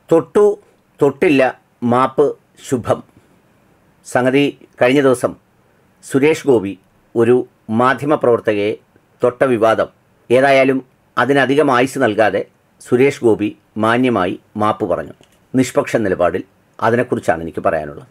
തൊട്ടു തൊട്ടില്ല മാപ്പ് ശുഭം സംഗതി കഴിഞ്ഞ ദിവസം സുരേഷ് ഗോപി ഒരു മാധ്യമപ്രവർത്തകയെ തൊട്ട വിവാദം ഏതായാലും അതിനധികം ആയുസ് നൽകാതെ സുരേഷ് ഗോപി മാന്യമായി മാപ്പ് പറഞ്ഞു നിഷ്പക്ഷ നിലപാടിൽ അതിനെക്കുറിച്ചാണ് എനിക്ക് പറയാനുള്ളത്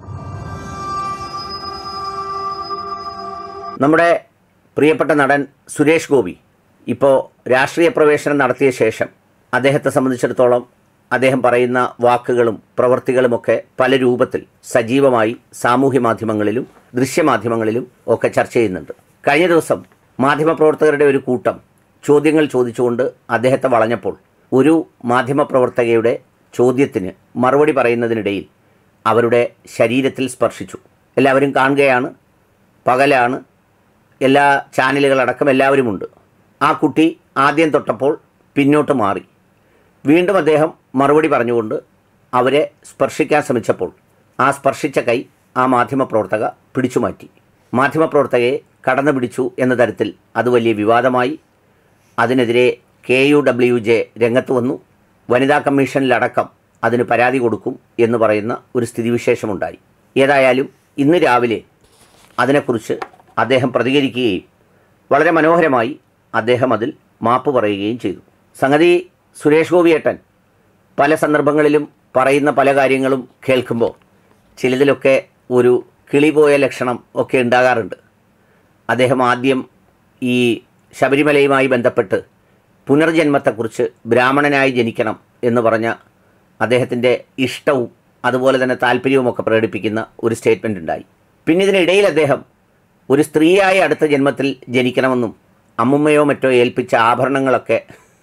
നമ്മുടെ പ്രിയപ്പെട്ട നടൻ സുരേഷ് ഗോപി ഇപ്പോൾ രാഷ്ട്രീയ പ്രവേശനം നടത്തിയ ശേഷം അദ്ദേഹത്തെ സംബന്ധിച്ചിടത്തോളം അദ്ദേഹം പറയുന്ന വാക്കുകളും പ്രവൃത്തികളുമൊക്കെ പല രൂപത്തിൽ സജീവമായി സാമൂഹ്യ മാധ്യമങ്ങളിലും ദൃശ്യമാധ്യമങ്ങളിലും ഒക്കെ ചർച്ച ചെയ്യുന്നുണ്ട് കഴിഞ്ഞ ദിവസം മാധ്യമപ്രവർത്തകരുടെ ഒരു കൂട്ടം ചോദ്യങ്ങൾ ചോദിച്ചുകൊണ്ട് അദ്ദേഹത്തെ വളഞ്ഞപ്പോൾ ഒരു മാധ്യമപ്രവർത്തകയുടെ ചോദ്യത്തിന് മറുപടി പറയുന്നതിനിടയിൽ അവരുടെ ശരീരത്തിൽ സ്പർശിച്ചു എല്ലാവരും കാണുകയാണ് പകലാണ് എല്ലാ ചാനലുകളടക്കം എല്ലാവരുമുണ്ട് ആ കുട്ടി ആദ്യം തൊട്ടപ്പോൾ പിന്നോട്ട് മാറി വീണ്ടും അദ്ദേഹം മറുപടി പറഞ്ഞുകൊണ്ട് അവരെ സ്പർശിക്കാൻ ശ്രമിച്ചപ്പോൾ ആ സ്പർശിച്ച കൈ ആ മാധ്യമപ്രവർത്തക പിടിച്ചു മാറ്റി മാധ്യമപ്രവർത്തകയെ കടന്നു പിടിച്ചു എന്ന തരത്തിൽ അത് വലിയ വിവാദമായി അതിനെതിരെ കെ യു ഡബ്ല്യു ജെ രംഗത്ത് വന്നു വനിതാ കമ്മീഷനിലടക്കം അതിന് പരാതി കൊടുക്കും എന്ന് പറയുന്ന ഒരു സ്ഥിതിവിശേഷമുണ്ടായി ഏതായാലും ഇന്ന് രാവിലെ അതിനെക്കുറിച്ച് അദ്ദേഹം പ്രതികരിക്കുകയും വളരെ മനോഹരമായി അദ്ദേഹം അതിൽ മാപ്പ് പറയുകയും ചെയ്തു സംഗതി സുരേഷ് ഗോപിയേട്ടൻ പല സന്ദർഭങ്ങളിലും പറയുന്ന പല കാര്യങ്ങളും കേൾക്കുമ്പോൾ ചിലതിലൊക്കെ ഒരു കിളിപോയ ലക്ഷണം ഒക്കെ ഉണ്ടാകാറുണ്ട് അദ്ദേഹം ആദ്യം ഈ ശബരിമലയുമായി ബന്ധപ്പെട്ട് പുനർജന്മത്തെക്കുറിച്ച് ബ്രാഹ്മണനായി ജനിക്കണം എന്ന് പറഞ്ഞ അദ്ദേഹത്തിൻ്റെ ഇഷ്ടവും അതുപോലെ തന്നെ താല്പര്യവുമൊക്കെ പ്രകടിപ്പിക്കുന്ന ഒരു സ്റ്റേറ്റ്മെൻ്റ് ഉണ്ടായി പിന്നെ ഇതിനിടയിൽ അദ്ദേഹം ഒരു സ്ത്രീയായ അടുത്ത ജന്മത്തിൽ ജനിക്കണമെന്നും അമ്മുമ്മയോ മറ്റോ ഏൽപ്പിച്ച ആഭരണങ്ങളൊക്കെ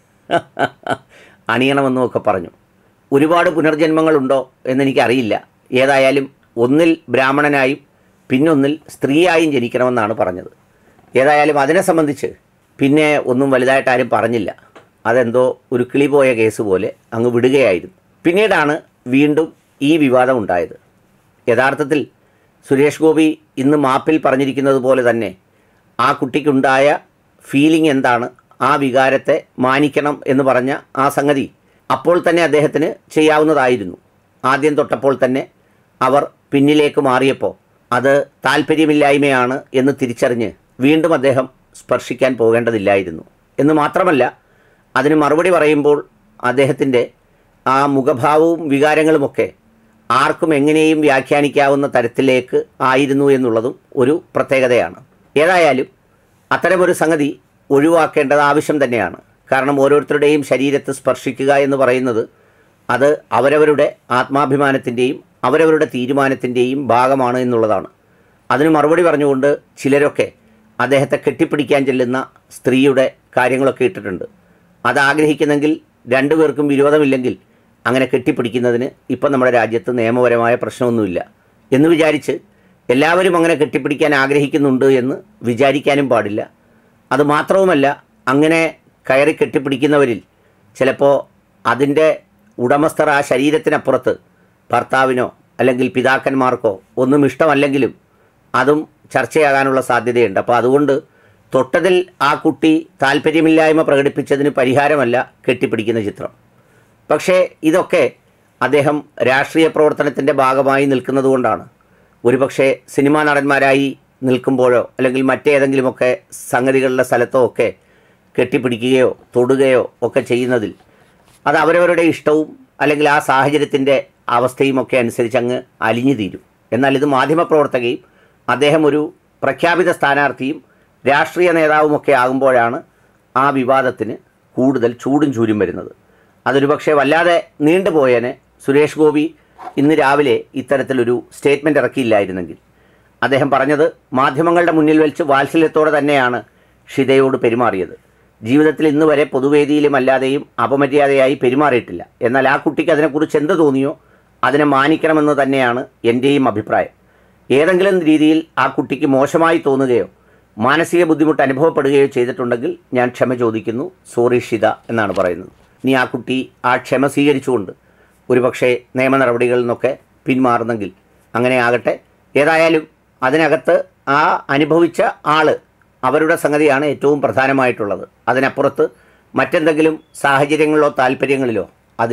അണിയണമെന്നും ഒക്കെ പറഞ്ഞു ഒരുപാട് പുനർജന്മങ്ങളുണ്ടോ എന്നെനിക്കറിയില്ല ഏതായാലും ഒന്നിൽ ബ്രാഹ്മണനായും പിന്നൊന്നിൽ സ്ത്രീയായും ജനിക്കണമെന്നാണ് പറഞ്ഞത് ഏതായാലും അതിനെ സംബന്ധിച്ച് പിന്നെ ഒന്നും വലുതായിട്ട് ആരും പറഞ്ഞില്ല അതെന്തോ ഒരു കിളി പോയ കേസ് പോലെ അങ്ങ് വിടുകയായിരുന്നു പിന്നീടാണ് വീണ്ടും ഈ വിവാദം ഉണ്ടായത് യഥാർത്ഥത്തിൽ സുരേഷ് ഗോപി ഇന്ന് മാപ്പിൽ പറഞ്ഞിരിക്കുന്നത് പോലെ തന്നെ ആ കുട്ടിക്കുണ്ടായ ഫീലിംഗ് എന്താണ് ആ വികാരത്തെ മാനിക്കണം എന്ന് പറഞ്ഞ ആ സംഗതി അപ്പോൾ തന്നെ അദ്ദേഹത്തിന് ചെയ്യാവുന്നതായിരുന്നു ആദ്യം തൊട്ടപ്പോൾ തന്നെ അവർ പിന്നിലേക്ക് മാറിയപ്പോൾ അത് താല്പര്യമില്ലായ്മയാണ് എന്ന് തിരിച്ചറിഞ്ഞ് വീണ്ടും അദ്ദേഹം സ്പർശിക്കാൻ പോകേണ്ടതില്ലായിരുന്നു എന്ന് മാത്രമല്ല അതിന് മറുപടി പറയുമ്പോൾ അദ്ദേഹത്തിൻ്റെ ആ മുഖഭാവവും വികാരങ്ങളുമൊക്കെ ആർക്കും എങ്ങനെയും വ്യാഖ്യാനിക്കാവുന്ന തരത്തിലേക്ക് ആയിരുന്നു എന്നുള്ളതും ഒരു പ്രത്യേകതയാണ് ഏതായാലും അത്തരമൊരു സംഗതി ഒഴിവാക്കേണ്ടത് ആവശ്യം തന്നെയാണ് കാരണം ഓരോരുത്തരുടെയും ശരീരത്ത് സ്പർശിക്കുക എന്ന് പറയുന്നത് അത് അവരവരുടെ ആത്മാഭിമാനത്തിൻ്റെയും അവരവരുടെ തീരുമാനത്തിൻ്റെയും ഭാഗമാണ് എന്നുള്ളതാണ് അതിന് മറുപടി പറഞ്ഞുകൊണ്ട് ചിലരൊക്കെ അദ്ദേഹത്തെ കെട്ടിപ്പിടിക്കാൻ ചെല്ലുന്ന സ്ത്രീയുടെ കാര്യങ്ങളൊക്കെ ഇട്ടിട്ടുണ്ട് അത് ആഗ്രഹിക്കുന്നെങ്കിൽ രണ്ടുപേർക്കും വിരോധമില്ലെങ്കിൽ അങ്ങനെ കെട്ടിപ്പിടിക്കുന്നതിന് ഇപ്പം നമ്മുടെ രാജ്യത്ത് നിയമപരമായ പ്രശ്നമൊന്നുമില്ല എന്ന് വിചാരിച്ച് എല്ലാവരും അങ്ങനെ കെട്ടിപ്പിടിക്കാൻ ആഗ്രഹിക്കുന്നുണ്ട് എന്ന് വിചാരിക്കാനും പാടില്ല അത് മാത്രവുമല്ല അങ്ങനെ കയറി കെട്ടിപ്പിടിക്കുന്നവരിൽ ചിലപ്പോൾ അതിൻ്റെ ഉടമസ്ഥർ ആ ശരീരത്തിനപ്പുറത്ത് ഭർത്താവിനോ അല്ലെങ്കിൽ പിതാക്കന്മാർക്കോ ഒന്നും ഇഷ്ടമല്ലെങ്കിലും അതും ചർച്ചയാകാനുള്ള സാധ്യതയുണ്ട് അപ്പോൾ അതുകൊണ്ട് തൊട്ടതിൽ ആ കുട്ടി താല്പര്യമില്ലായ്മ പ്രകടിപ്പിച്ചതിന് പരിഹാരമല്ല കെട്ടിപ്പിടിക്കുന്ന ചിത്രം പക്ഷേ ഇതൊക്കെ അദ്ദേഹം രാഷ്ട്രീയ പ്രവർത്തനത്തിൻ്റെ ഭാഗമായി നിൽക്കുന്നത് കൊണ്ടാണ് ഒരുപക്ഷെ സിനിമാ നടന്മാരായി നിൽക്കുമ്പോഴോ അല്ലെങ്കിൽ മറ്റേതെങ്കിലുമൊക്കെ സംഗതികളുടെ സ്ഥലത്തോ ഒക്കെ കെട്ടിപ്പിടിക്കുകയോ തൊടുകയോ ഒക്കെ ചെയ്യുന്നതിൽ അത് അവരവരുടെ ഇഷ്ടവും അല്ലെങ്കിൽ ആ സാഹചര്യത്തിൻ്റെ അവസ്ഥയും ഒക്കെ അനുസരിച്ച് അങ്ങ് അലിഞ്ഞു തീരും എന്നാൽ ഇത് മാധ്യമപ്രവർത്തകയും അദ്ദേഹം ഒരു പ്രഖ്യാപിത സ്ഥാനാർത്ഥിയും രാഷ്ട്രീയ നേതാവുമൊക്കെ ആകുമ്പോഴാണ് ആ വിവാദത്തിന് കൂടുതൽ ചൂടും ചൂരും വരുന്നത് അതൊരു പക്ഷേ വല്ലാതെ നീണ്ടുപോയേനെ സുരേഷ് ഗോപി ഇന്ന് രാവിലെ ഇത്തരത്തിലൊരു സ്റ്റേറ്റ്മെൻ്റ് ഇറക്കിയില്ലായിരുന്നെങ്കിൽ അദ്ദേഹം പറഞ്ഞത് മാധ്യമങ്ങളുടെ മുന്നിൽ വെച്ച് വാത്സല്യത്തോടെ തന്നെയാണ് ഷിതയോട് പെരുമാറിയത് ജീവിതത്തിൽ ഇന്ന് വരെ പൊതുവേദിയിലും അല്ലാതെയും അപമര്യാദയായി പെരുമാറിയിട്ടില്ല എന്നാൽ ആ കുട്ടിക്ക് അതിനെക്കുറിച്ച് എന്ത് തോന്നിയോ അതിനെ മാനിക്കണമെന്ന് തന്നെയാണ് എൻ്റെയും അഭിപ്രായം ഏതെങ്കിലും രീതിയിൽ ആ കുട്ടിക്ക് മോശമായി തോന്നുകയോ മാനസിക ബുദ്ധിമുട്ട് അനുഭവപ്പെടുകയോ ചെയ്തിട്ടുണ്ടെങ്കിൽ ഞാൻ ക്ഷമ ചോദിക്കുന്നു സോറി ഷിത എന്നാണ് പറയുന്നത് നീ ആ കുട്ടി ആ ക്ഷമ സ്വീകരിച്ചുകൊണ്ട് ഒരുപക്ഷെ നിയമ നടപടികളിൽ നിന്നൊക്കെ പിന്മാറുന്നെങ്കിൽ അങ്ങനെ ആകട്ടെ ഏതായാലും അതിനകത്ത് ആ അനുഭവിച്ച ആള് അവരുടെ സംഗതിയാണ് ഏറ്റവും പ്രധാനമായിട്ടുള്ളത് അതിനപ്പുറത്ത് മറ്റെന്തെങ്കിലും സാഹചര്യങ്ങളിലോ താല്പര്യങ്ങളിലോ അതിനെ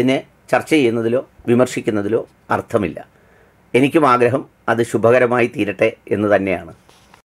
ചർച്ച ചെയ്യുന്നതിലോ വിമർശിക്കുന്നതിലോ അർത്ഥമില്ല എനിക്കും ആഗ്രഹം അത് ശുഭകരമായി തീരട്ടെ എന്ന് തന്നെയാണ്